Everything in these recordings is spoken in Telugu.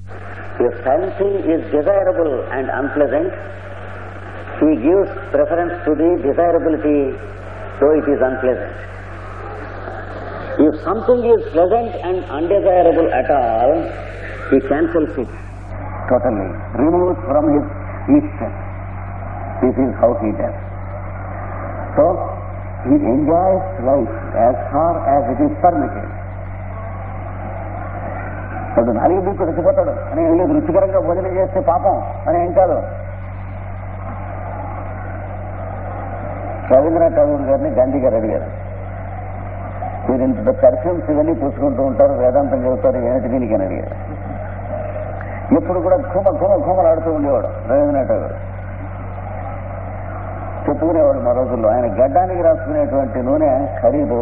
If something is desirable and unpleasant, he gives preference to the desirability though it is unpleasant. If something is pleasant and undesirable at all, he cancels it totally, removes from his east. This is how he does. So, he enjoys life as far as it is permitted. ఇప్పుడు నాలుగు బీకు రుచిపోతాడు అని ఏం లేదు రుచికరంగా భోజనం చేస్తే పాపం అని ఏం కాదు రవీంద్రనాథ్ ఠాగూర్ గారిని గాంధీ గారు అడిగారు మీరు ఇంత పర్ఫ్యూమ్స్ ఇవన్నీ పూసుకుంటూ ఉంటారు వేదాంతం చదువుతారు ఏమిటి దీనికి అని అడిగారు ఎప్పుడు కూడా ఘుమ ఘుమ ఘుమలాడుతూ ఉండేవాడు రవీంద్రనాథ్ ఠాగూర్ చెప్పుకునేవాడు మా రోజుల్లో ఆయన గడ్డానికి రాసుకునేటువంటి నూనె ఖరీదు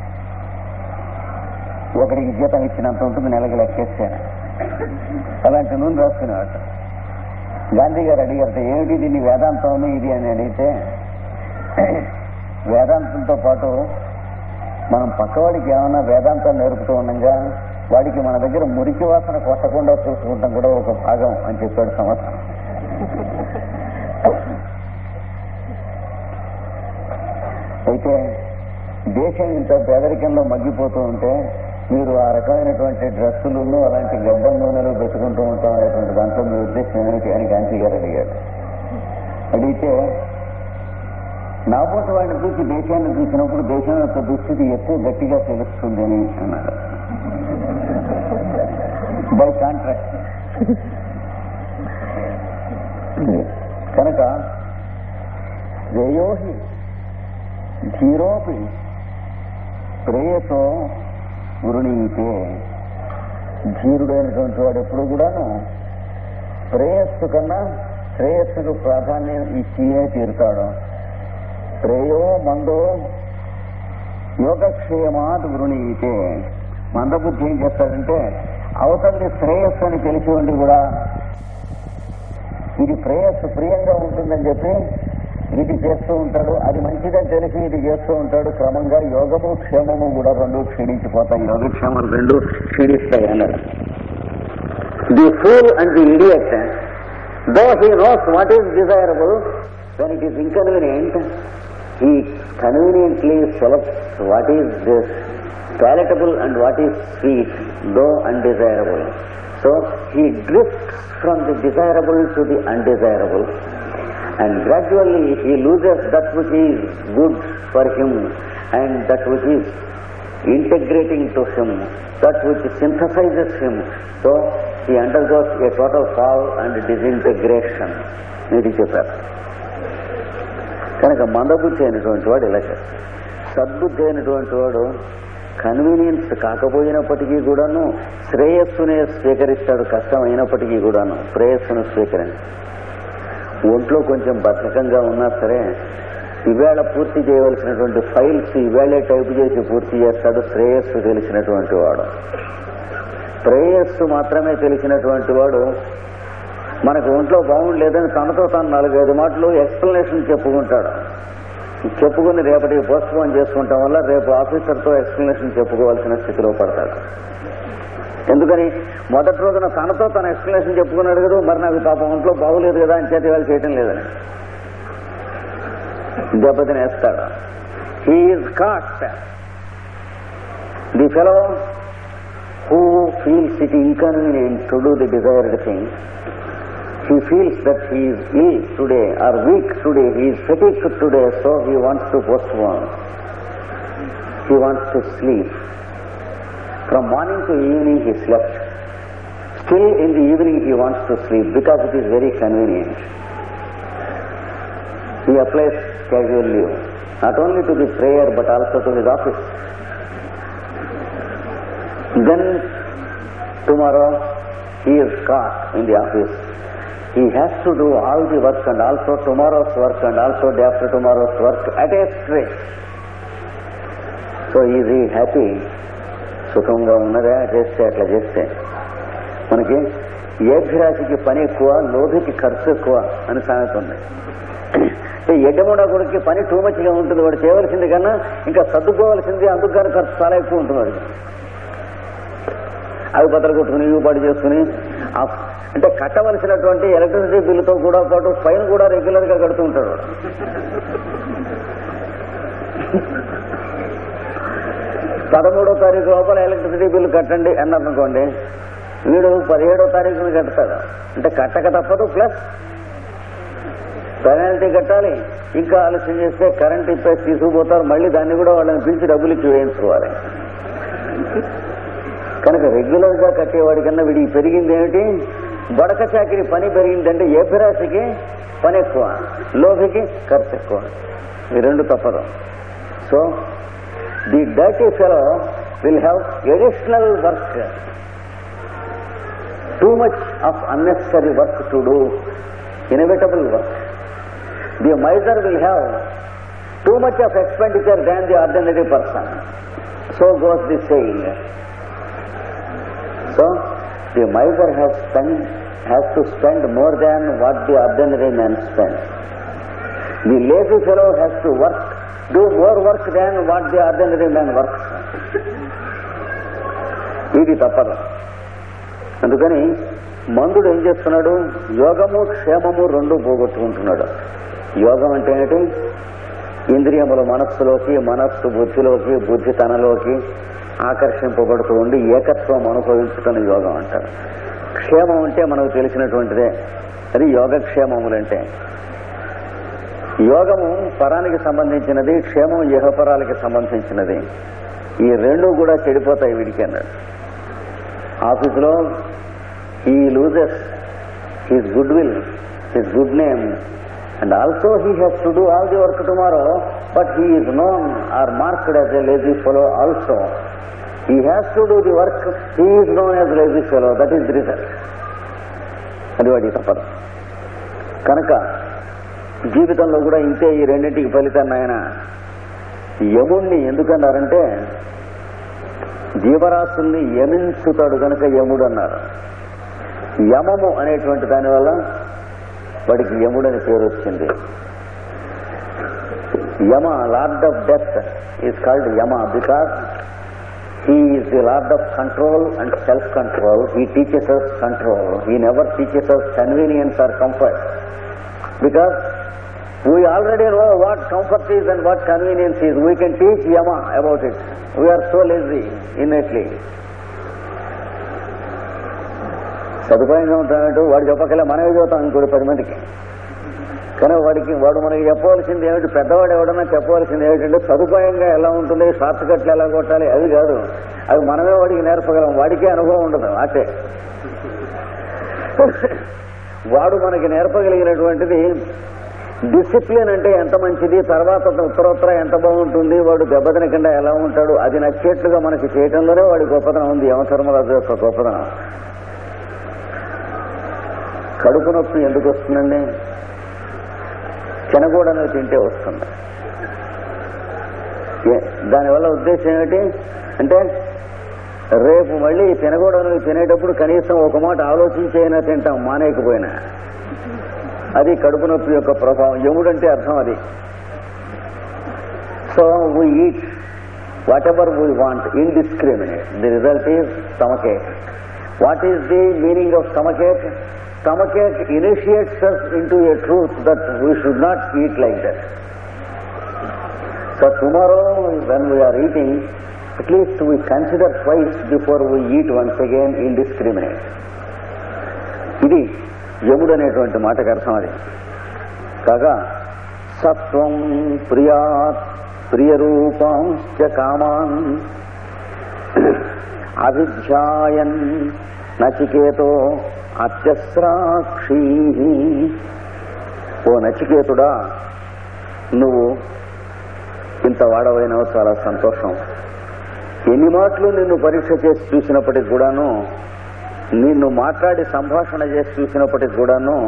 ఒకరికి జీతం ఇచ్చినంత ఉంటుంది నెలకి లెక్కేస్తాను అలాంటి నూనె రాసుకునేవాడు గాంధీ గారు అడిగారట ఏమిటి దీన్ని వేదాంతం ఇది అని అడిగితే వేదాంతంతో పాటు మనం పక్కవాడికి ఏమైనా వేదాంతం నేర్పుతూ ఉండగా వాడికి మన దగ్గర మురికి వాసన కొట్టకుండా చూసుకుంటాం కూడా ఒక భాగం అని చెప్పాడు సంవత్సరం అయితే దేశం ఇంత పేదరికంలో మగ్గిపోతూ ఉంటే మీరు ఆ రకమైనటువంటి డ్రెస్సులను అలాంటి గడ్డం నూనెలు పెట్టుకుంటూ ఉంటాం అనేటువంటి దాంట్లో మీ ఉద్దేశం ఏమిటి అని గాంధీ గారు అడిగాడు అడిగితే నాపోటి వాడిని చూసి దేశాన్ని చూసినప్పుడు దేశం యొక్క దుస్థితి ఎక్కువ గట్టిగా తెలుస్తుంది అని అన్నాడు బై కాంట్రాక్ట్ కనుక శ్రేయోహి ధీరోపి ప్రేయతో వృణీతే ధీరుడైనటువంటి వాడు ఎప్పుడు కూడాను ప్రేయస్సు కన్నా శ్రేయస్సుకు ప్రాధాన్యం ఇచ్చియే తీరుతాడు ప్రేయో మందో యోగక్షేమాత్ వృణీతే మందబుద్ధి ఏం చేస్తాడంటే అవతలి శ్రేయస్సు అని తెలిసి ఉండి కూడా ఇది ప్రేయస్సు ప్రియంగా ఉంటుందని చెప్పి ఇది చేస్తూ ఉంటాడు అది మంచిదని తెలిసి ఇది చేస్తూ ఉంటాడు క్రమంగా యోగము క్షేమము కూడా రెండు క్షీణించిపోతాయి యోగక్షేమాలు రెండు క్షీణిస్తాయి అన్నాడు the fool and the idiot though he knows what is desirable when it is inconvenient he conveniently selects what is this palatable and what is sweet, though undesirable. So he drifts from the desirable to the undesirable and gradually he loses that which is good for him and that which is integrating to him, that which synthesizes him. So he undergoes a total fall and disintegration. ఇది చెప్పారు కనుక మందబుద్ధి అయినటువంటి వాడు ఇలా చేస్తాడు సద్బుద్ధి అయినటువంటి వాడు కన్వీనియన్స్ కాకపోయినప్పటికీ కూడాను శ్రేయస్సునే స్వీకరిస్తాడు కష్టం అయినప్పటికీ కూడాను శ్రేయస్సును స్వీకరించి ఒంట్లో కొంచెం బద్ధకంగా ఉన్నా సరే ఈవేళ పూర్తి చేయవలసినటువంటి ఫైల్స్ ఈవేళే టైప్ చేసి పూర్తి చేస్తాడు శ్రేయస్సు తెలిసినటువంటి వాడు శ్రేయస్సు మాత్రమే తెలిసినటువంటి వాడు మనకు ఒంట్లో బాగుండలేదని తనతో తాను నాలుగైదు మాటలు ఎక్స్ప్లెనేషన్ చెప్పుకుంటాడు చెప్పుకుని రేపటికి పోస్ట్ పోన్ చేసుకుంటాం వల్ల రేపు ఆఫీసర్తో ఎక్స్ప్లెనేషన్ చెప్పుకోవాల్సిన స్థితిలో పడతాడు ఎందుకని మొదటి రోజున తనతో తన ఎక్స్ప్లెనేషన్ చెప్పుకున్నాడు కదా మరి నాకు పాపం ఒంట్లో బాగులేదు కదా అని చేతి వాళ్ళు చేయటం లేదని దెబ్బతినేస్తాడు he is cast the fellow who feels it inconvenient to do the desired thing he feels that he is ill today or weak today, he is fatigued today, so he wants to postpone. He wants to sleep. From morning to evening he slept. Still in the evening he wants to sleep because it is very convenient. He applies casual leave, not only to the prayer but also to his office. Then tomorrow he is caught in the office he has to do all the work and also tomorrow's work and also day after tomorrow's work at a stretch. So is he happy? సుఖంగా ఉన్నదా చేస్తే అట్లా చేస్తే మనకి ఏభిరాశికి పని ఎక్కువ లోభికి ఖర్చు ఎక్కువ అని సామెత ఉంది అంటే ఎడ్డమూడ కొడుకు పని టూ మచ్గా ఉంటుంది వాడు చేయవలసింది కన్నా ఇంకా సర్దుకోవాల్సింది అందుకు ఖర్చు చాలా ఎక్కువ ఉంటుంది వాడికి అవి బద్దలు కొట్టుకుని ఇవి పాటు చేసుకుని ఆ అంటే కట్టవలసినటువంటి ఎలక్ట్రిసిటీ బిల్లుతో కూడా పాటు ఫైన్ కూడా రెగ్యులర్ గా కడుతూ ఉంటాడు పదమూడో తారీఖు లోపల ఎలక్ట్రిసిటీ బిల్లు కట్టండి అన్నారనుకోండి వీడు పదిహేడో తారీఖున కడతాడు అంటే కట్టక తప్పదు ప్లస్ పెనాల్టీ కట్టాలి ఇంకా ఆలస్యం చేస్తే కరెంట్ ఇప్పేసి తీసుకుపోతారు మళ్ళీ దాన్ని కూడా వాళ్ళని పిలిచి డబ్బులు ఇచ్చి వేయించుకోవాలి కనుక రెగ్యులర్ గా కట్టేవాడి కన్నా వీడికి పెరిగింది ఏమిటి బడక చాకిరి పని పెరిగిందంటే ఏ పిరాశికి పని ఎక్కువ లోభికి ఖర్చు ఎక్కువ ఈ రెండు తప్పదు so the dirty fellow will have additional work too much of unnecessary work to do inevitable work the miser will have too much of expenditure than the ordinary person so goes the saying so the miser has spend has to spend more than what the ordinary man spend the lazy fellow has to work do more work than what the ordinary man work ఇది తప్పదు అందుకని మందుడు ఏం చేస్తున్నాడు యోగము క్షేమము రెండు పోగొట్టుకుంటున్నాడు యోగం అంటే ఏంటి ఇంద్రియములు మనస్సులోకి మనస్సు బుద్ధిలోకి బుద్ధి తనలోకి ఆకర్షింపబడుతూ ఉండి ఏకత్వం అనుభవించటం యోగం అంటారు క్షేమం అంటే మనకు తెలిసినటువంటిదే అది యోగక్షేమములంటే యోగము పరానికి సంబంధించినది క్షేమం ఇహపరాలకి సంబంధించినది ఈ రెండు కూడా చెడిపోతాయి వీడికి అన్నాడు ఆఫీసులో he loses his good will his good name and also he has to do all the work tomorrow but he is known or marked as a lazy fellow also he has to do the work he is known as lazy fellow that is the result అది వాడి తప్పదు కనుక జీవితంలో కూడా ఇంతే ఈ రెండింటికి ఫలితాన్ని ఆయన యముణ్ణి ఎందుకన్నారంటే జీవరాశుల్ని యమించుతాడు కనుక యముడు అన్నారు యమము అనేటువంటి దానివల్ల వాడికి యముడు అని పేరు వచ్చింది Yama lord of death is called Yama because he is the lord of control and self control he teaches us control he never teaches us convenience or comfort because we already know what comfort is and what convenience is. We can teach Yama about it. We are so lazy innately. సదుపాయంగా ఉంటానంటూ వాడు చెప్పకలే మనమే చదువుతాం ఇంకోటి పది మందికి కానీ వాడికి వాడు మనకి చెప్పవలసింది ఏమిటి పెద్దవాడు ఎవడన్నా చెప్పవలసింది ఏమిటంటే సదుపాయంగా ఎలా ఉంటుంది షార్ట్ కట్లు ఎలా కొట్టాలి అది కాదు అది మనమే వాడికి నేర్పగలం వాడికే అనుభవం ఉండదు అటే వాడు మనకి నేర్పగలిగినటువంటిది డిసిప్లిన్ అంటే ఎంత మంచిది తర్వాత ఉత్తరోత్తర ఎంత బాగుంటుంది వాడు దెబ్బతినకుండా ఎలా ఉంటాడు అది నచ్చేట్లుగా మనకి చేయటంలోనే వాడి గొప్పతనం ఉంది యమధర్మరాజు యొక్క గొప్పతనం కడుపు నొప్పి ఎందుకు వస్తుందండి తినకూడనివి తింటే వస్తుంది ఏ- దానివల్ల ఉద్దేశం ఏమిటి అంటే రేపు మళ్ళీ తినకూడనివి తినేటప్పుడు కనీసం ఒక మాట ఆలోచించైనా తింటాం మానేయకపోయినా అది కడుపు నొప్పి యొక్క ప్రభావం యముడంటే అర్థం అది so we eat whatever we want indiscriminate the result is stomachache what is the meaning of stomachache stomachache initiates us into a truth that we should not eat like that so tomorrow when we are eating at least we consider twice before we eat once again indiscriminate ఇది యముడు అనేటువంటి మాటకు అర్థం అది కాగా సత్వం ప్రియాత్ ప్రియరూపాంశ్చ కామాన్ అభిధ్యాయన్ నచికేతో అత్యస్రాక్షీ ఓ నచికేతుడా నువ్వు ఇంత వాడవైనావు చాలా సంతోషం ఎన్ని మాటలు నిన్ను పరీక్ష చేసి చూసినప్పటికి కూడాను నిన్ను మాట్లాడి సంభాషణ చేసి చూసినప్పటికి కూడాను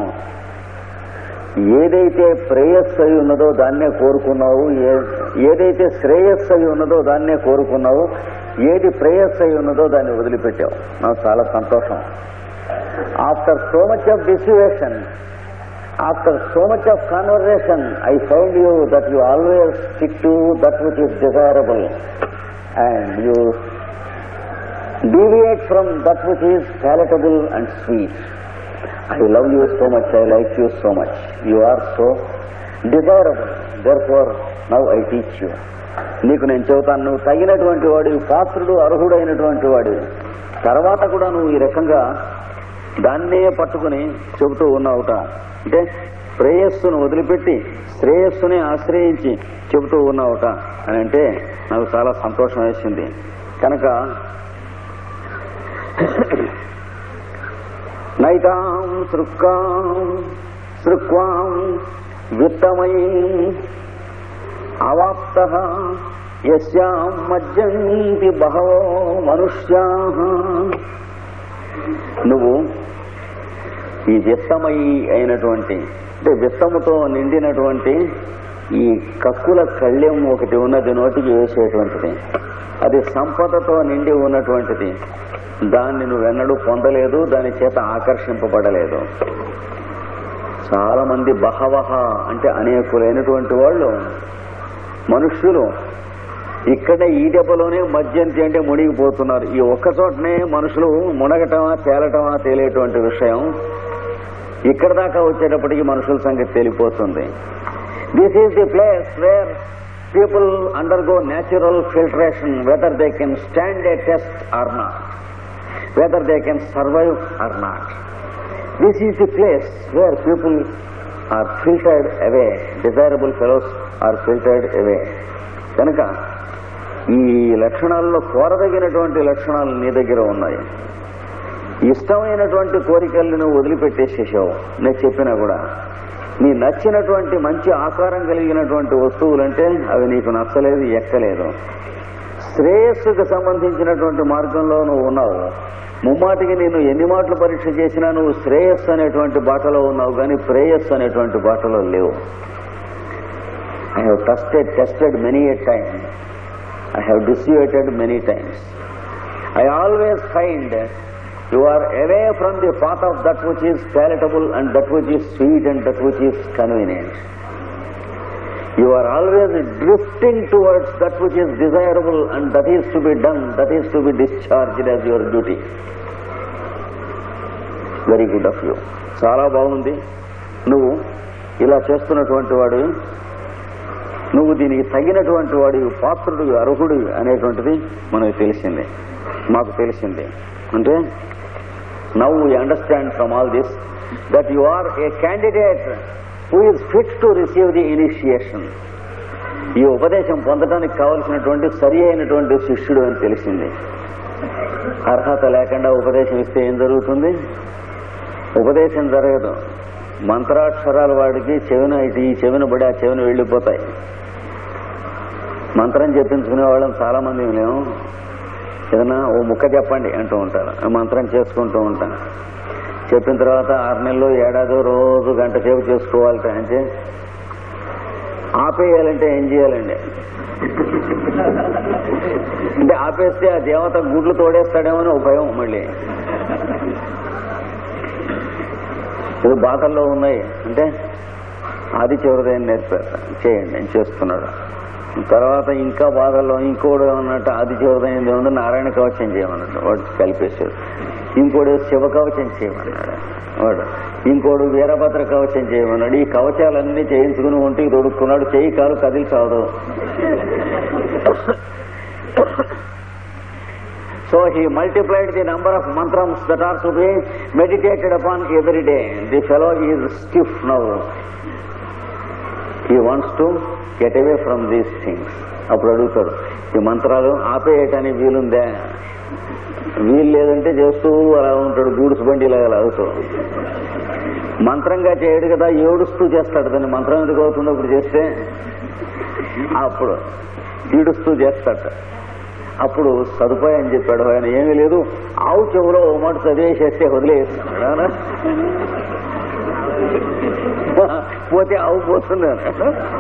ఏదైతే ప్రేయస్సు అయి ఉన్నదో దాన్నే కోరుకున్నావు ఏ- ఏదైతే శ్రేయస్సు అయి ఉన్నదో దాన్నే కోరుకున్నావు ఏది ప్రేయస్సు అయి ఉన్నదో దాన్ని వదిలిపెట్టావు నాకు చాలా సంతోషం after so much of deviation after so much of conversation I find you that you always stick to that which is desirable and you deviate from that which is palatable and sweet. I love you so much, I like you so much. You are so desirable. Therefore, now I teach you. నీకు నేను చెబుతాను నువ్వు తగినటువంటి వాడు పాత్రుడు అర్హుడైనటువంటి వాడు తర్వాత కూడా నువ్వు ఈ రకంగా దాన్నే పట్టుకుని చెబుతూ ఉన్నావుట అంటే ప్రేయస్సును వదిలిపెట్టి శ్రేయస్సుని ఆశ్రయించి చెబుతూ ఉన్నావుట అని అంటే నాకు చాలా సంతోషం వేసింది కనుక నైతాం సృక్కాం సృక్వాం విత్తమయీం అవాప్త యస్యాం మజ్జంతి బహవో మనుష్యా నువ్వు ఈ విత్తమయి అయినటువంటి అంటే విత్తముతో నిండినటువంటి ఈ కక్కుల కళ్యం ఒకటి ఉన్నది నోటికి వేసేటువంటిది అది సంపదతో నిండి ఉన్నటువంటిది దాన్ని నువ్వెన్నడూ పొందలేదు దాని చేత ఆకర్షింపబడలేదు చాలా మంది బహవహ అంటే అనేకులైనటువంటి వాళ్ళు మనుష్యులు ఇక్కడే ఈ దెబ్బలోనే మధ్యంతి అంటే మునిగిపోతున్నారు ఈ ఒక్క చోటనే మనుషులు మునగటమా తేలటమా తేలేటువంటి విషయం ఇక్కడ దాకా వచ్చేటప్పటికి మనుషుల సంగతి తేలిపోతుంది this is the place where people undergo natural filtration whether they can stand a test or not whether they can survive or not this is the place where people are filtered away desirable fellows are filtered away కనుక ఈ లక్షణాల్లో కోరదగినటువంటి లక్షణాలు నీ దగ్గర ఉన్నాయి ఇష్టమైనటువంటి కోరికల్ని నువ్వు వదిలిపెట్టేసేసావు నేను చెప్పినా కూడా నీ నచ్చినటువంటి మంచి ఆకారం కలిగినటువంటి వస్తువులంటే అవి నీకు నచ్చలేదు ఎక్కలేదు శ్రేయస్సుకు సంబంధించినటువంటి మార్గంలో నువ్వు ఉన్నావు ముమ్మాటికి నేను ఎన్ని మాటలు పరీక్ష చేసినా నువ్వు శ్రేయస్సు అనేటువంటి బాటలో ఉన్నావు కానీ ప్రేయస్సు అనేటువంటి బాటలో లేవు I have tasted tested many a time I have disputed many times I always find you are away from the path of that which is palatable and that which is sweet and that which is convenient. You are always drifting towards that which is desirable and that is to be done, that is to be discharged as your duty. Very good of you చాలా బాగుంది నువ్వు ఇలా చేస్తున్నటువంటి వాడు నువ్వు దీనికి తగినటువంటి వాడు పాత్రుడు అర్హుడు అనేటువంటిది మనకు తెలిసింది మాకు తెలిసింది అంటే now we understand from all this that you are a candidate who is fit to receive the initiation ఈ ఉపదేశం పొందడానికి కావలసినటువంటి సరి అయినటువంటి శిష్యుడు అని తెలిసింది అర్హత లేకుండా ఉపదేశం ఇస్తే ఏం జరుగుతుంది ఉపదేశం జరగదు మంత్రాక్షరాల వాడికి చెవిన ఇటు ఈ చెవిన పడి ఆ చెవిన వెళ్ళిపోతాయి మంత్రం చెప్పించుకునే వాళ్ళం చాలా మంది మేము ఏదైనా ఓ ముక్క చెప్పండి అంటూ ఉంటారు ఆ మంత్రం చేసుకుంటూ ఉంటాను చెప్పిన తర్వాత ఆరు నెలలు ఏడాది రోజు గంట సేపు చేసుకోవాలట అంటే ఆపేయాలంటే ఏం చేయాలండి అంటే ఆపేస్తే ఆ దేవత గుడ్లు తోడేస్తాడేమో అని ఒక భయం మళ్ళీ ఇది బాధల్లో ఉన్నాయి అంటే అది చివరిదైన నేర్పారు చేయండి నేను చేస్తున్నాడు తర్వాత ఇంకా బాధల్లో ఇంకోడు ఏమన్నట్టు అది చివరిదైనది ఉంది నారాయణ కవచం చేయమన్నట్టు వాడు కలిపేశాడు ఇంకోడు శివ కవచం చేయమన్నాడు వాడు ఇంకోడు వీరభద్ర కవచం చేయమన్నాడు ఈ కవచాలన్నీ చేయించుకుని ఒంటికి తొడుక్కున్నాడు చేయి కాలు కదిలి చావదు So he multiplied the number of mantrams that are to be meditated upon every day. The fellow is stiff now. He wants to get away from these things. అప్పుడు అడుగుతాడు ఈ మంత్రాలు ఆపేయటానికి వీలుందే వీలు లేదంటే చేస్తూ అలా ఉంటాడు గూడ్స్ బండిలాగా లాగుతూ మంత్రంగా చేయడు కదా ఏడుస్తూ చేస్తాడు దాన్ని మంత్రం ఎందుకు అవుతుందో ఇప్పుడు చేస్తే అప్పుడు ఈడుస్తూ చేస్తాడు అప్పుడు సదుపాయం చెప్పాడు ఆయన ఏమీ లేదు ఆవు చెవులో ఓ మాట చదివేసేస్తే వదిలేస్తున్నాడు పోతే ఆవు పోతున్నాను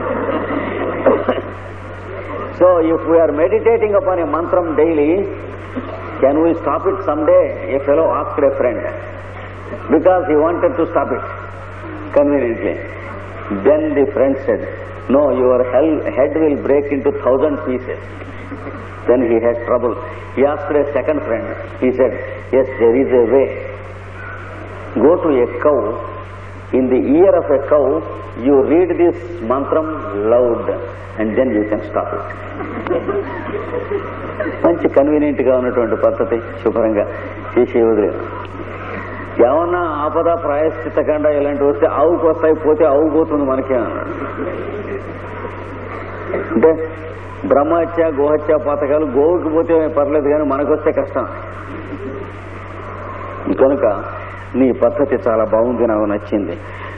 so if we are meditating upon a mantra daily can we stop it some day a fellow asked a friend because he wanted to stop it conveniently then the friend said no your hell head will break into thousand pieces Then he had trouble. He asked a second friend. He said, Yes, there is a way. Go to a cow. In the ear of a cow, you read this mantram loud and then you can stop it. మంచి కన్వీనియంట్ గా ఉన్నటువంటి పద్ధతి శుభ్రంగా చేసే వదిలే ఏమన్నా ఆపద ప్రాయశ్చిత కండ ఇలాంటివి వస్తే ఆవుకు వస్తాయి పోతే ఆవు పోతుంది మనకే అన్నాడు అంటే బ్రహ్మహత్య గోహత్య పథకాలు గోవుకి పోతే పర్లేదు కానీ మనకు వస్తే కష్టం కనుక నీ పద్ధతి చాలా బాగుంది నాకు నచ్చింది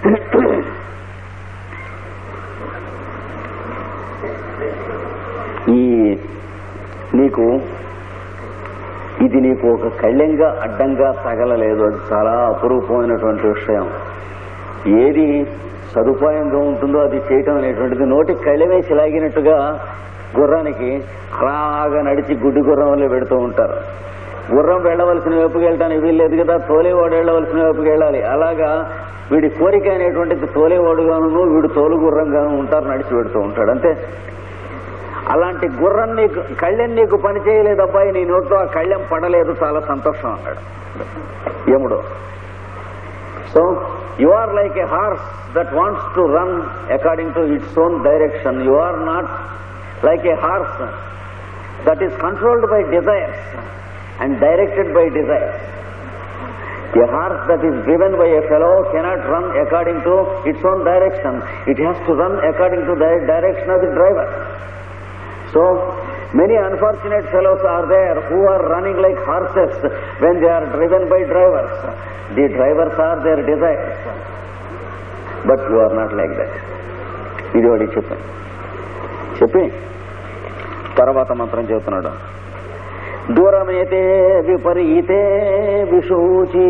ఈ నీకు ఇది నీకు ఒక కళ్యంగా అడ్డంగా తగలలేదు అది చాలా అపురూపమైనటువంటి విషయం ఏది సదుపాయంగా ఉంటుందో అది చేయటం అనేటువంటిది నోటికి కళ్ళెవేసి లాగినట్టుగా గుర్రానికి అలాగా నడిచి గుడ్డి గుర్రం వల్లే పెడుతూ ఉంటారు గుర్రం వెళ్ళవలసిన వైపుకి వెళ్ళటానికి వీల్లేదు కదా తోలేవాడు వెళ్ళవలసిన వైపుకి వెళ్ళాలి అలాగా వీడి కోరిక అనేటువంటిది తోలేవాడుగాను వీడు తోలు గుర్రంగాను ఉంటారు నడిచి పెడుతూ ఉంటాడు అంతే అలాంటి గుర్రం నీకు కళ్ళెం నీకు పని చేయలేదు అబ్బాయి నీ నోట్లో ఆ కళ్ళెం పడలేదు చాలా సంతోషం అన్నాడు యముడు so you are like a horse that wants to run according to its own direction you are not like a horse that is controlled by desires and directed by desires A horse that is driven by a fellow cannot run according to its own direction. It has to run according to the direction of the driver. So, many unfortunate fellows are there who are running like horses when they are driven by drivers. The drivers are their desires. But you are not like that. ఇది వాడికి చెప్పాను చెప్పి తర్వాత మంత్రం చెబుతున్నాడు దూరమైతే విపరీతే విషూచి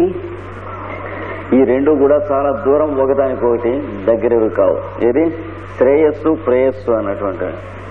ఈ రెండు కూడా చాలా దూరం ఒకదానికి ఒకటి దగ్గరవి కావు ఏది శ్రేయస్సు ప్రేయస్సు అన్నటువంటి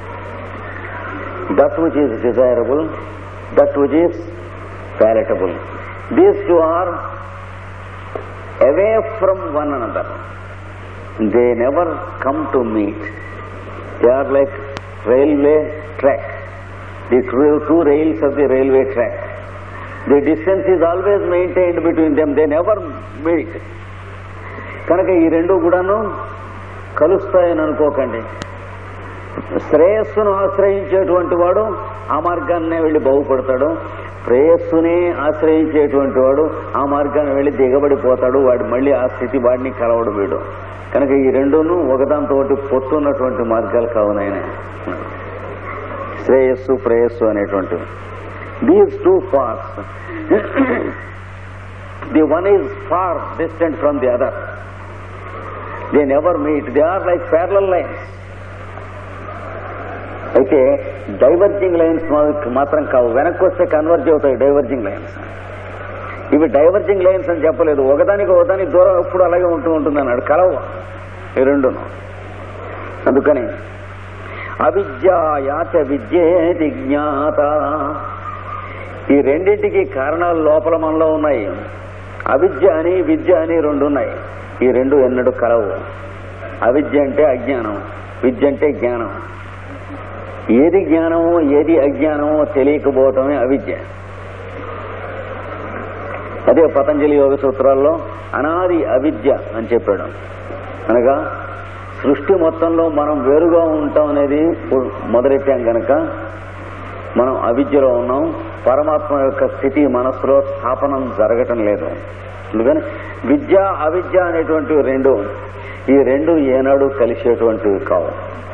that which is desirable that which is palatable these two are away from one another they never come to meet they are like railway track the two two rails of the railway track. The distance is always maintained between them. They never meet. కనుక ఈ రెండు కూడాను కలుస్తాయని అనుకోకండి శ్రేయస్సును ఆశ్రయించేటువంటి వాడు ఆ మార్గాన్నే వెళ్ళి బాగుపడతాడు ప్రేయస్సునే ఆశ్రయించేటువంటి వాడు ఆ మార్గాన్ని వెళ్ళి దిగబడిపోతాడు వాడు మళ్ళీ ఆ స్థితి వాడిని కలవడు వీడు కనుక ఈ రెండును ఒకదాంతో పొత్తున్నటువంటి మార్గాలు కావునాయన శ్రేయస్సు ప్రేయస్సు అనేటువంటివి these two parts the one is far distant from the other they never meet they are like parallel lines అయితే డైవర్జింగ్ లైన్స్ మాత్రం కావు వెనక్కి వస్తే కన్వర్జ్ అవుతాయి డైవర్జింగ్ లైన్స్ ఇవి డైవర్జింగ్ లైన్స్ అని చెప్పలేదు ఒకదానికి ఒకదానికి దూరం ఎప్పుడు అలాగే ఉంటూ ఉంటుంది అన్నాడు కలవ ఈ రెండును అందుకని అవిద్యాయాచ విద్యేతి జ్ఞాత ఈ రెండింటికి కారణాలు లోపల మనలో ఉన్నాయి అవిద్య అని విద్య అని రెండు ఉన్నాయి ఈ రెండు ఎన్నడూ కలవు అవిద్య అంటే అజ్ఞానం విద్య అంటే జ్ఞానం ఏది జ్ఞానమో ఏది అజ్ఞానమో తెలియకపోవటమే అవిద్య అదే పతంజలి యోగ సూత్రాల్లో అనాది అవిద్య అని చెప్పాడు అనగా సృష్టి మొత్తంలో మనం వేరుగా ఉంటాం అనేది మొదలెట్టాం గనక మనం అవిద్యలో ఉన్నాం పరమాత్మ యొక్క స్థితి మనస్సులో స్థాపనం జరగటం లేదు అందుకని విద్య అవిద్య అనేటువంటివి రెండు ఈ రెండు ఏనాడు కలిసేటువంటివి కావు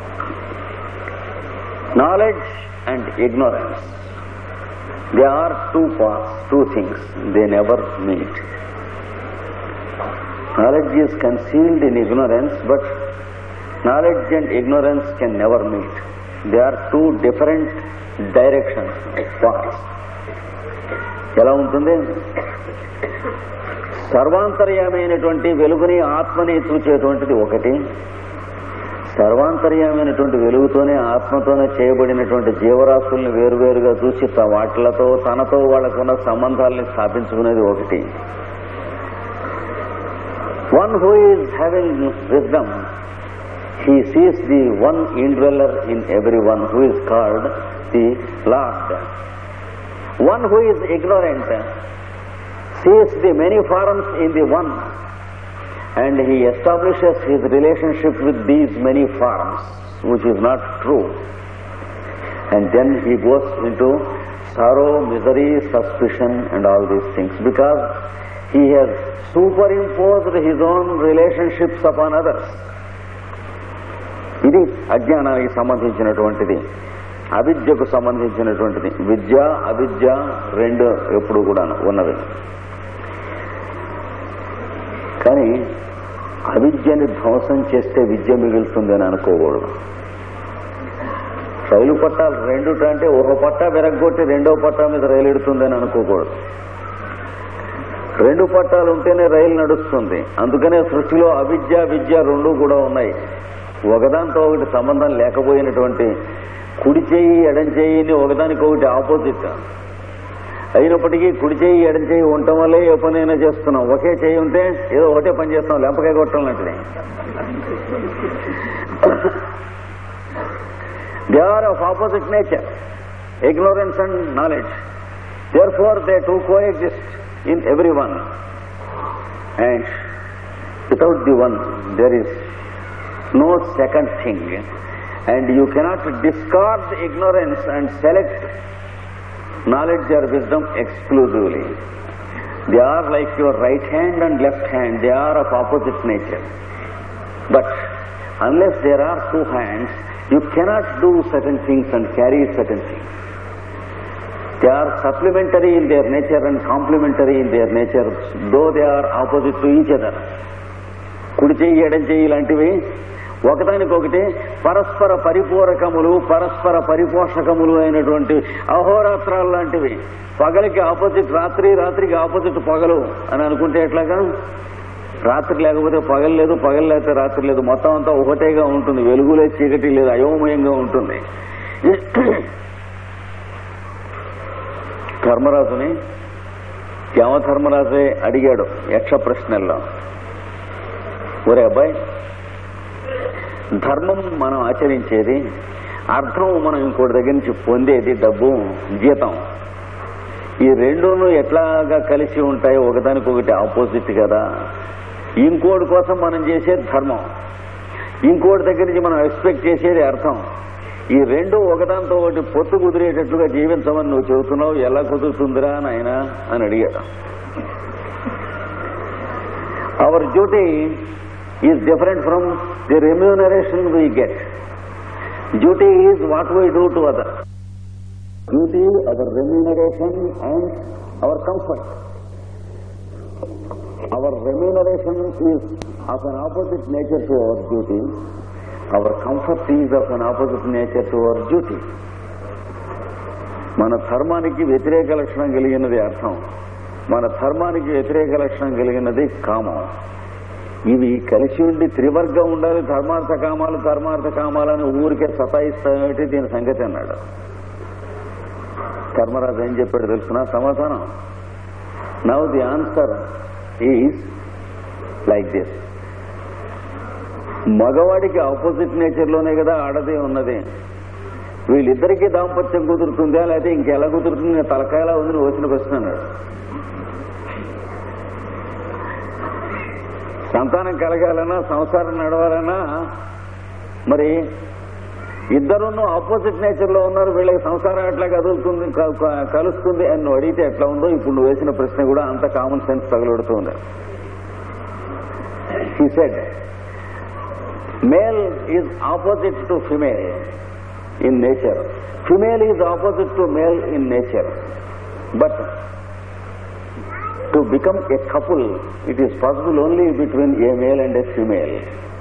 knowledge and ignorance they are two parts two things they never meet knowledge is concealed in ignorance but knowledge and ignorance can never meet. They are two different directions, paths. ఎలా ఉంటుంది సర్వాంతర్యమైనటువంటి వెలుగుని ఆత్మని చూచేటువంటిది ఒకటి సర్వాంతర్యమైనటువంటి వెలుగుతోనే ఆత్మతోనే చేయబడినటువంటి జీవరాశుల్ని వేరువేరుగా చూసి త- వాటిలతో తనతో వాళ్ళకున్న సంబంధాలని స్థాపించుకునేది ఒకటి one who is having wisdom he sees the one indweller in everyone who is called the Lord. One who is ignorant sees the many forms in the one and he establishes his relationship with these many forms, which is not true. And then he goes into sorrow, misery, suspicion and all these things because he has superimposed his own relationships upon others. ఇది అజ్ఞానానికి సంబంధించినటువంటిది అవిద్యకు సంబంధించినటువంటిది విద్య అవిద్య రెండు ఎప్పుడు కూడా ఉన్నవి కానీ అవిద్యని ధ్వంసం చేస్తే విద్య మిగులుతుందని అనుకోకూడదు రైలు పట్టాలు రెండు అంటే ఒక పట్టా విరగొట్టి రెండో పట్టా మీద రైలు ఎడుతుందని అనుకోకూడదు రెండు పట్టాలు ఉంటేనే రైలు నడుస్తుంది అందుకనే సృష్టిలో అవిద్య విద్య రెండు కూడా ఉన్నాయి ఒకదాంతో ఒకటి సంబంధం లేకపోయినటువంటి కుడి చేయి ఎడం చేయిని ఒకదానికొకటి ఆపోజిట్ అయినప్పటికీ కుడి చేయి ఎడం చేయి ఉండటం వల్లే ఏ పనైనా చేస్తున్నాం ఒకే చేయి ఉంటే ఏదో ఒకటే పని చేస్తున్నాం లెంపకాయ కొట్టడం లాంటిది they are of opposite nature ignorance and knowledge. Therefore, they two coexist in everyone. And without the one, there is no second thing. And you cannot discard ignorance and select knowledge or wisdom exclusively. They are like your right hand and left hand, they are of opposite nature. But unless there are two hands, you cannot do certain things and carry certain things. They are supplementary in their nature and complementary in their nature, though they are opposite to each other. కుడి చెయ్యి ఎడం చెయ్యి లాంటివి ఒకదానికొకటి పరస్పర పరిపూరకములు పరస్పర పరిపోషకములు అయినటువంటి అహోరాత్రాలు లాంటివి పగలికి ఆపోజిట్ రాత్రి రాత్రికి ఆపోజిట్ పగలు అని అనుకుంటే ఎట్లాగా రాత్రి లేకపోతే పగలు లేదు పగలు లేకపోతే రాత్రి లేదు మొత్తం అంతా ఒకటేగా ఉంటుంది వెలుగు లేదు చీకటి లేదు అయోమయంగా ఉంటుంది ధర్మరాజుని యమధర్మరాజే అడిగాడు యక్ష ప్రశ్నల్లో ఒరే అబ్బాయి ధర్మం మనం ఆచరించేది అర్థం మనం ఇంకోటి దగ్గర నుంచి పొందేది డబ్బు జీతం ఈ రెండును ఎట్లాగా కలిసి ఉంటాయో ఒకదానికొకటి ఆపోజిట్ కదా ఇంకోటి కోసం మనం చేసేది ధర్మం ఇంకోటి దగ్గర నుంచి మనం ఎక్స్పెక్ట్ చేసేది అర్థం ఈ రెండు ఒకదాంతో ఒకటి పొత్తు కుదిరేటట్లుగా జీవించమని నువ్వు చెబుతున్నావు ఎలా కుదురుతుందిరా నాయన అని అడిగాడు our duty is different from the remuneration we get duty is what we do to other duty our remuneration and our comfort our remuneration is of an opposite nature to our duty our comfort is of an opposite nature to our duty మన ధర్మానికి వ్యతిరేక లక్షణం కలిగినది అర్థం మన ధర్మానికి వ్యతిరేక లక్షణం కలిగినది కామం ఇవి కలిసి ఉండి త్రివర్గం ఉండాలి ధర్మార్థ కామాలు ధర్మార్థ కామాలని ఊరికే సతాయిస్తామేంటి దీని సంగతి అన్నాడు ధర్మరాజు ఏం చెప్పాడు తెలుసునా సమాధానం now the answer is like this మగవాడికి ఆపోజిట్ నేచర్లోనే కదా ఆడది ఉన్నది వీళ్ళిద్దరికీ దాంపత్యం కుదురుతుందా లేకపోతే ఇంకెలా కుదురుతుంది తలకాయలా ఉంది నువ్వు వచ్చిన ప్రశ్న అన్నాడు సంతానం కలగాలన్నా సంసారం నడవాలన్నా మరి ఇద్దరును ఆపోజిట్ నేచర్ లో ఉన్నారు వీళ్ళకి సంసారం ఎట్లా కదులుతుంది క- క- కలుస్తుంది అని నువ్వు అడిగితే ఎట్లా ఉందో ఇప్పుడు నువ్వు వేసిన ప్రశ్న కూడా అంత కామన్ సెన్స్ తగలడుతుంది he said male is opposite to female in nature female is opposite to male in nature but to become a couple it is possible only between a male and a female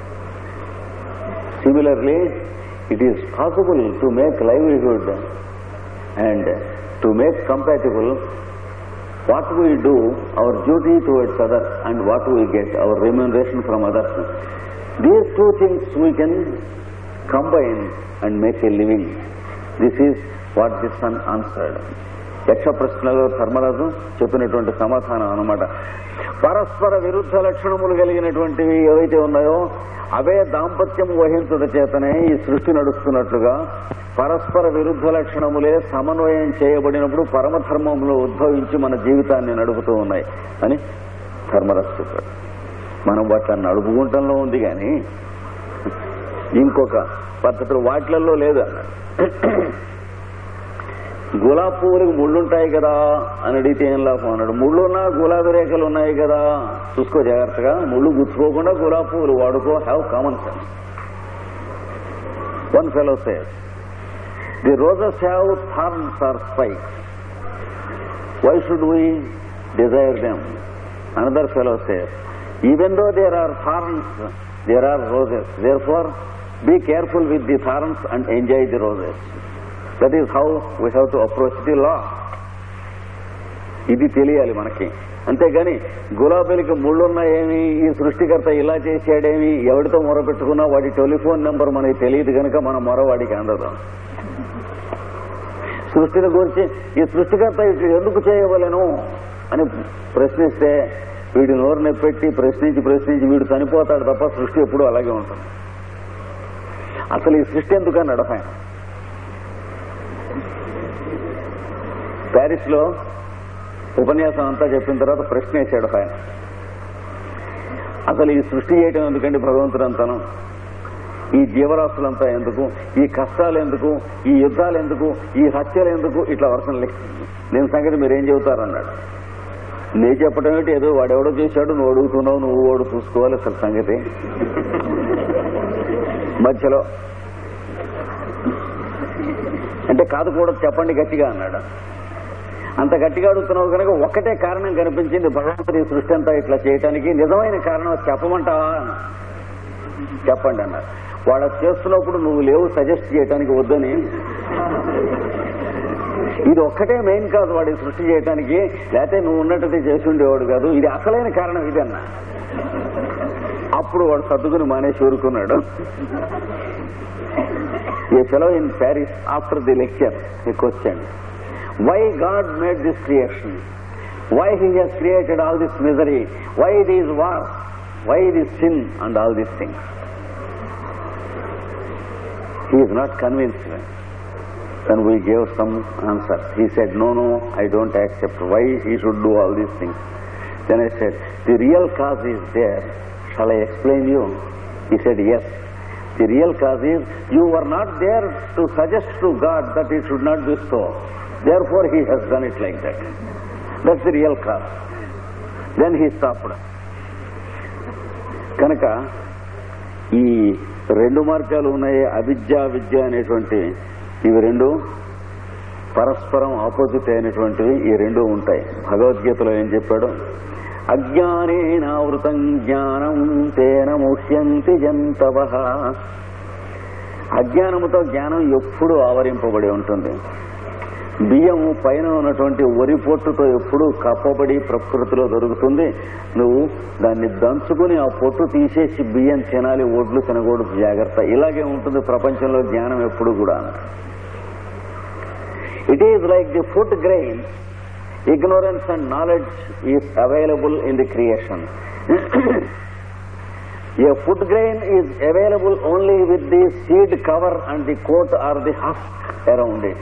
similarly it is possible to make livelihood and to make compatible what we do, our duty towards others, and what we get, our remuneration from others. These two things we can combine and make a living. This is what the son answered. యక్ష ప్రశ్నలో ధర్మరాజు చెప్పినటువంటి సమాధానం అన్నమాట పరస్పర విరుద్ధ లక్షణములు కలిగినటువంటివి ఏవైతే ఉన్నాయో అవే దాంపత్యం వహించద చేతనే ఈ సృష్టి నడుస్తున్నట్లుగా పరస్పర విరుద్ధ లక్షణములే సమన్వయం చేయబడినప్పుడు పరమధర్మములు ఉద్భవించి మన జీవితాన్ని నడుపుతూ ఉన్నాయి అని ధర్మరాజు చెప్పాడు మనం వాటిని నడుపుకుంటంలో ఉంది కానీ ఇంకొక పద్ధతులు వాటిలలో లేదు అన్నాడు గులాబీ పువ్వులకు ముళ్ళుంటాయి కదా అని అడిగితే ఏం లాభం అన్నాడు ముళ్ళు ఉన్నా గులాబీ రేఖలు ఉన్నాయి కదా చూసుకో జాగ్రత్తగా ముళ్ళు గుచ్చుకోకుండా గులాబీ పువ్వులు వాడుకో have common sense one fellow says the roses have thorns or spikes why should we desire them another fellow says even though there are thorns there are roses therefore be careful with the thorns and enjoy the roses that is how we have to approach the law ఇది తెలియాలి మనకి అంతేగాని గులాబీలకి ముళ్ళున్నాయేమి ఈ సృష్టికర్త ఇలా చేశాడేమి ఎవరితో మొరపెట్టుకున్నా వాడి టెలిఫోన్ నెంబర్ మనకి తెలియదు కనుక మన మొర వాడికి అందదు సృష్టిని గురించి ఈ సృష్టికర్త ఇట్లా ఎందుకు చేయవలను అని ప్రశ్నిస్తే వీడి నోరు నెప్పెట్టి ప్రశ్నించి ప్రశ్నించి వీడు చనిపోతాడు తప్ప సృష్టి ఎప్పుడూ అలాగే ఉంటుంది అసలు ఈ సృష్టి ఎందుకని నడపాయన ప్యారిస్ లో ఉపన్యాసం అంతా చెప్పిన తర్వాత ప్రశ్న వేశాడు ఆయన అసలు ఈ సృష్టి చేయటం ఎందుకండి భగవంతుడు అంతాను ఈ జీవరాశులంతా ఎందుకు ఈ కష్టాలు ఎందుకు ఈ యుద్ధాలు ఎందుకు ఈ హత్యలు ఎందుకు ఇట్లా వర్షం లే నేను సంగతి మీరేం చెబుతారన్నాడు నేను చెప్పడం ఏంటి ఏదో వాడెవడో చేశాడు నువ్వు అడుగుతున్నావు నువ్వు వాడు చూసుకోవాలి అసలు సంగతి మధ్యలో అంటే కాదు కూడా చెప్పండి గట్టిగా అన్నాడు అంత గట్టిగా అడుగుతున్నావు కనుక ఒక్కటే కారణం కనిపించింది భగవంతుడి సృష్టి అంతా ఇట్లా చేయటానికి నిజమైన కారణం చెప్పమంటావా అన్న. చెప్పండి అన్నారు వాడు అది చేస్తున్నప్పుడు నువ్వు లేవు సజెస్ట్ చేయడానికి వద్దని ఇది ఒక్కటే మెయిన్ కాదు వాడి సృష్టి చేయటానికి లేకపోతే నువ్వు ఉన్నట్టు చేసి ఉండేవాడు కాదు ఇది అసలైన కారణం ఇదన్నా అప్పుడు వాడు సర్దుకుని మానేసి ఊరుకున్నాడు a fellow in Paris after the lecture ఈ question why God made this creation why he has created all this misery why it is war why it is sin and all these things he is not convinced. Then we gave some answer. He said, no, no, I don't accept. Why he should do all these things? Then I said, the real cause is there. Shall I explain you? He said, yes. The real cause is you were not there to suggest to God that it should not be so. Therefore he has done it like that. That's the real cause. Then he stopped. కనుక ఈ రెండు మార్గాలు ఉన్నాయి అవిద్య విద్య అనేటువంటి ఇవి రెండు పరస్పరం ఆపోజిట్ అయినటువంటివి ఈ రెండు ఉంటాయి భగవద్గీతలో ఏం చెప్పాడు అజ్ఞానేనావృతం జ్ఞానం తేన ముహ్యంతి జంతవ అజ్ఞానముతో జ్ఞానం ఎప్పుడూ ఆవరింపబడి ఉంటుంది బియ్యము పైన ఉన్నటువంటి వరి పొట్టుతో ఎప్పుడూ కప్పబడి ప్రకృతిలో దొరుకుతుంది నువ్వు దాన్ని దంచుకుని ఆ పొట్టు తీసేసి బియ్యం తినాలి ఒడ్లు తినకూడదు జాగ్రత్త ఇలాగే ఉంటుంది ప్రపంచంలో జ్ఞానం ఎప్పుడు కూడా it is like the food grain ignorance and knowledge is available in the creation A food grain is available only with the seed cover and the coat or the husk around it.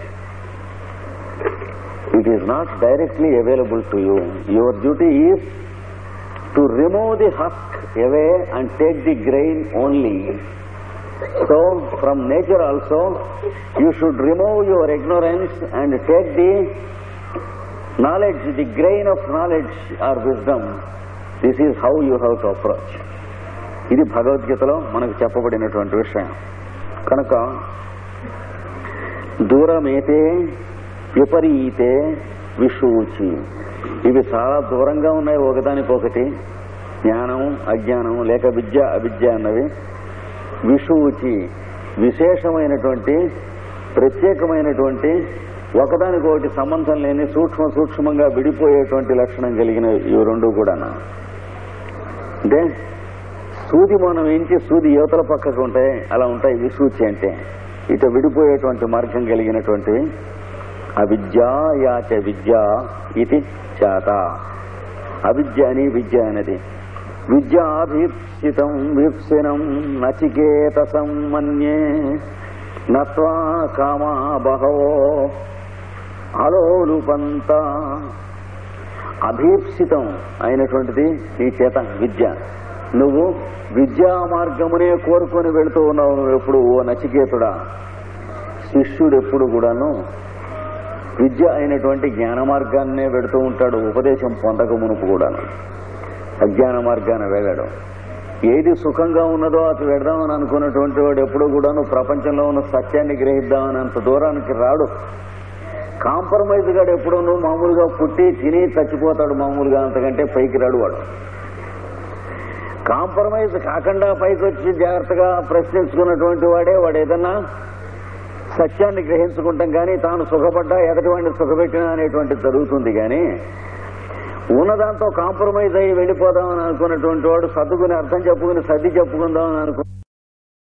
It is not directly available to you. Your duty is to remove the husk away and take the grain only. So, from nature also, you should remove your ignorance and take the knowledge, the grain of knowledge or wisdom. This is how you have to approach. ఇది భగవద్గీతలో మనకు చెప్పబడినటువంటి విషయం కనుక దూరమేతే విపరీతే విషూచి ఇవి చాలా దూరంగా ఉన్నాయి ఒకదానికొకటి జ్ఞానం అజ్ఞానం లేక విద్య అవిద్య అన్నవి విషూచి విశేషమైనటువంటి ప్రత్యేకమైనటువంటి ఒకదానికొకటి సంబంధం లేని సూక్ష్మ సూక్ష్మంగా విడిపోయేటువంటి లక్షణం కలిగిన ఇవి రెండు కూడా అంటే సూది మనం ఏంటి సూది యువతల పక్కకు ఉంటాయి అలా ఉంటాయి విసూచి అంటే ఇటు విడిపోయేటువంటి మార్గం కలిగినటువంటి అవిద్యాయాచ విద్య ఇది చేత అవిద్య అని విద్య అనేది విద్యాభీప్సితం వీప్సినం నచికేతసం మన్యే నత్వా కామా బహవో అలోలుపంత అభీప్సితం అయినటువంటిది నీ చేత విద్య నువ్వు విద్యా మార్గమునే కోరుకొని వెళుతూ ఉన్నావు నువ్వు ఎప్పుడు ఓ నచికేతుడా శిష్యుడు ఎప్పుడు కూడాను విద్య అయినటువంటి జ్ఞాన మార్గాన్నే వెడుతూ ఉంటాడు ఉపదేశం పొందక మునుపు కూడాను అజ్ఞాన మార్గాన వెళ్ళడం ఏది సుఖంగా ఉన్నదో అది వెడదామని అనుకున్నటువంటి వాడు ఎప్పుడూ కూడాను ప్రపంచంలో ఉన్న సత్యాన్ని గ్రహిద్దామని అంత దూరానికి రాడు కాంప్రమైజ్ గాడు ఎప్పుడూ మామూలుగా పుట్టి తిని చచ్చిపోతాడు మామూలుగా అంతకంటే పైకి రాడు వాడు కాంప్రమైజ్ కాకుండా పైకి వచ్చి జాగ్రత్తగా ప్రశ్నించుకున్నటువంటి వాడే వాడు ఏదన్నా సత్యాన్ని గ్రహించుకుంటాం కానీ తాను సుఖపడ్డా ఎదటి వాడిని సుఖపెట్టినా అనేటువంటిది జరుగుతుంది కానీ ఉన్నదాంతో కాంప్రమైజ్ అయ్యి వెళ్ళిపోదామని అనుకున్నటువంటి వాడు సర్దుకుని అర్థం చెప్పుకుని సర్ది చెప్పుకుందామని అనుకు